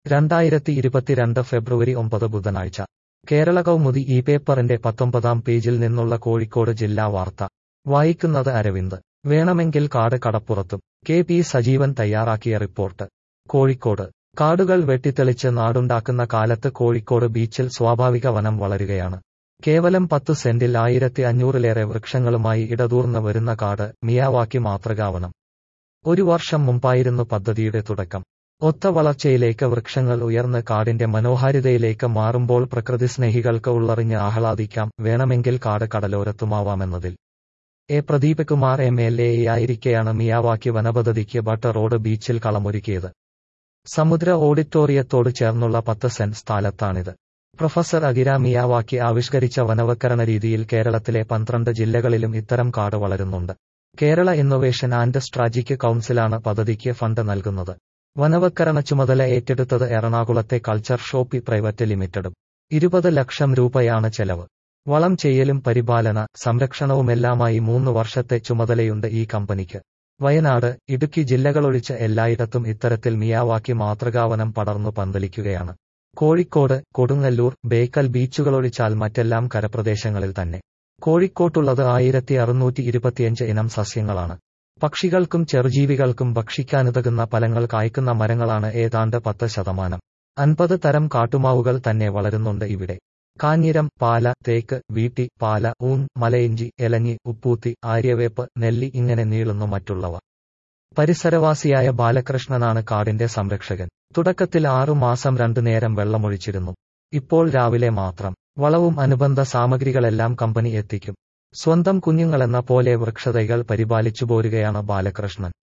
രണ്ടായിരത്തി ഇരുപത്തിരണ്ട് ഫെബ്രുവരി ഒമ്പത് ബുധനാഴ്ച കേരള കൗമുദി ഈ പേപ്പറിന്റെ പത്തൊമ്പതാം പേജിൽ നിന്നുള്ള കോഴിക്കോട് ജില്ലാ വാർത്ത വായിക്കുന്നത് അരവിന്ദ് വേണമെങ്കിൽ കാട് കടപ്പുറത്തും കെ പി സജീവൻ തയ്യാറാക്കിയ റിപ്പോർട്ട് കോഴിക്കോട് കാടുകൾ വെട്ടിത്തെളിച്ച് നാടുണ്ടാക്കുന്ന കാലത്ത് കോഴിക്കോട് ബീച്ചിൽ സ്വാഭാവിക വനം വളരുകയാണ് കേവലം പത്തു സെന്റിൽ ആയിരത്തി അഞ്ഞൂറിലേറെ വൃക്ഷങ്ങളുമായി ഇടതൂർന്ന് വരുന്ന കാട് മിയാവാക്കി മാതൃകാവനം ഒരു വർഷം മുമ്പായിരുന്നു പദ്ധതിയുടെ തുടക്കം ഒത്ത വളർച്ചയിലേക്ക് വൃക്ഷങ്ങൾ ഉയർന്ന് കാടിന്റെ മനോഹാരിതയിലേക്ക് മാറുമ്പോൾ പ്രകൃതി സ്നേഹികൾക്ക് ഉള്ളറിഞ്ഞ് ആഹ്ലാദിക്കാം വേണമെങ്കിൽ കാട് കടലോരത്തുമാവാമെന്നതിൽ A Pradeep Kumar M L A ആയിരിക്കെയാണ് മിയാവാക്കി വനപദ്ധതിക്ക് ബട്ടർ റോഡ് ബീച്ചിൽ കളമൊരുക്കിയത് സമുദ്ര ഓഡിറ്റോറിയത്തോട് ചേർന്നുള്ള പത്ത് സെന്റ് സ്ഥലത്താണിത് പ്രൊഫസർ അകിര മിയാവാക്കി ആവിഷ്കരിച്ച വനവൽക്കരണ രീതിയിൽ കേരളത്തിലെ പന്ത്രണ്ട് ജില്ലകളിലും ഇത്തരം കാട് വളരുന്നുണ്ട് കേരള ഇന്നൊവേഷൻ ആൻഡ് സ്ട്രാജിക് കൌൺസിലാണ് പദ്ധതിക്ക് ഫണ്ട് നൽകുന്നത് വനവൽക്കരണ ചുമതല ഏറ്റെടുത്തത് എറണാകുളത്തെ കൾച്ചർ ഷോപ്പി പ്രൈവറ്റ് ലിമിറ്റഡും ഇരുപത് ലക്ഷം രൂപയാണ് ചെലവ് വളം ചെയ്യലും പരിപാലന സംരക്ഷണവുമെല്ലാമായി മൂന്ന് വർഷത്തെ ചുമതലയുണ്ട് ഈ കമ്പനിക്ക് വയനാട് ഇടുക്കി ജില്ലകളൊഴിച്ച് എല്ലായിടത്തും ഇത്തരത്തിൽ മിയാവാക്കി മാതൃകാവനം പടർന്നു പന്തലിക്കുകയാണ് കോഴിക്കോട് കൊടുങ്ങല്ലൂർ ബേക്കൽ ബീച്ചുകളൊഴിച്ചാൽ മറ്റെല്ലാം കരപ്രദേശങ്ങളിൽ തന്നെ കോഴിക്കോട്ടുള്ളത് ആയിരത്തി അറുന്നൂറ്റി ഇരുപത്തിയഞ്ച് ഇനം സസ്യങ്ങളാണ് പക്ഷികൾക്കും ചെറുജീവികൾക്കും ഭക്ഷിക്കാനുതകുന്ന ഫലങ്ങൾ കായ്ക്കുന്ന മരങ്ങളാണ് ഏതാണ്ട് പത്ത് ശതമാനം അൻപത് തരം കാട്ടുമാവുകൾ തന്നെ വളരുന്നുണ്ട് ഇവിടെ കാഞ്ഞിരം പാല തേക്ക് വീട്ടി പാല ഊൺ മലയിഞ്ചി എലഞ്ഞി ഉപ്പൂത്തി ആര്യവേപ്പ് നെല്ലി ഇങ്ങനെ നീളുന്നു മറ്റുള്ളവ പരിസരവാസിയായ ബാലകൃഷ്ണനാണ് കാടിന്റെ സംരക്ഷകൻ തുടക്കത്തിൽ ആറു മാസം രണ്ടു നേരം വെള്ളമൊഴിച്ചിരുന്നു ഇപ്പോൾ രാവിലെ മാത്രം വളവും അനുബന്ധ സാമഗ്രികളെല്ലാം കമ്പനി എത്തിക്കും സ്വന്തം കുഞ്ഞുങ്ങളെന്ന പോലെ വൃക്ഷതൈകൾ പരിപാലിച്ചു പോരുകയാണ് ബാലകൃഷ്ണൻ